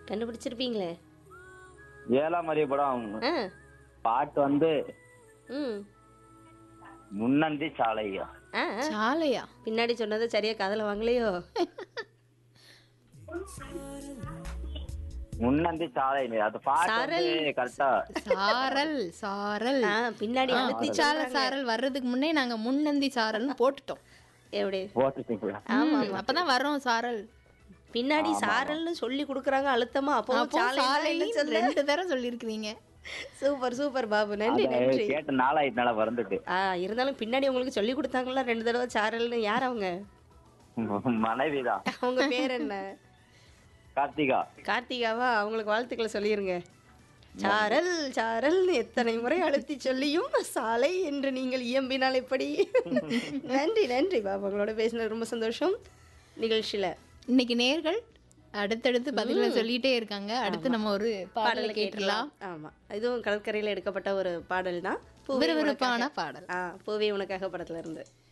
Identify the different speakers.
Speaker 1: கண்டுபிடிச்சிருப்பீங்களே
Speaker 2: ஏழாம் அறிவு படம்
Speaker 1: ஆ
Speaker 2: பாட்டு வந்து
Speaker 1: ம்
Speaker 2: முன்னந்தி சாலையா
Speaker 1: ஆ ஆ.
Speaker 3: சாலையா
Speaker 1: பின்னாடி சொன்னதை சரியா காதுல வாங்கலையோ
Speaker 2: முன்னந்தி சாலை அது பாட்டு வந்து கரெக்டா
Speaker 3: சாரல் சாரல்
Speaker 1: ஆ பின்னாடி அழுத்தி
Speaker 3: சால சாரல் வர்றதுக்கு முன்னே நாங்க முன்னந்தி சாரல்னு போட்டுட்டோம்
Speaker 1: எப்படி
Speaker 2: போட்டுட்டீங்களா
Speaker 3: ம், அப்பதான் வரோம் சாரல்
Speaker 1: பின்னாடி சாரல்னு சொல்லி கொடுக்குறாங்க அழுத்தமா அப்போ
Speaker 3: அப்போ
Speaker 1: சாலை
Speaker 3: சாலை ரெண்டு தடவை சொல்லியிருக்கிறீங்க
Speaker 1: சூப்பர் சூப்பர் பாபு நன்றி
Speaker 2: அத
Speaker 1: நன்றி
Speaker 2: கேட்ட நாளாயிட்டனால வந்துட்டு
Speaker 1: ஆ இருந்தாலும் பின்னாடி உங்களுக்கு சொல்லி கொடுத்தாங்களா ரெண்டு தடவை சாரல்னு யார் அவங்க
Speaker 2: மனைவிதான்
Speaker 1: அவங்க பேர் என்ன
Speaker 2: கார்த்திகா
Speaker 1: கார்த்திகாவா அவங்களுக்கு வாழ்த்துக்களை சொல்லிருங்க சாரல் சாரல்னு எத்தனை முறை அழுத்தி சொல்லியும் சாலை என்று நீங்கள் இயம்பினால் எப்படி நன்றி நன்றி பாபு உங்களோட பேசினது ரொம்ப சந்தோஷம் நிகழ்ச்சியில
Speaker 3: இன்னைக்கு நேர்கள் அடுத்தடுத்து பதில்களை சொல்லிட்டே இருக்காங்க அடுத்து நம்ம ஒரு பாடலை கேட்டுடலாம்
Speaker 1: ஆமா இதுவும் கடற்கரையில எடுக்கப்பட்ட ஒரு பாடல் தான்
Speaker 3: விறுவிறுப்பான பாடல்
Speaker 1: ஆ பூவே உனக்காக படத்துல இருந்து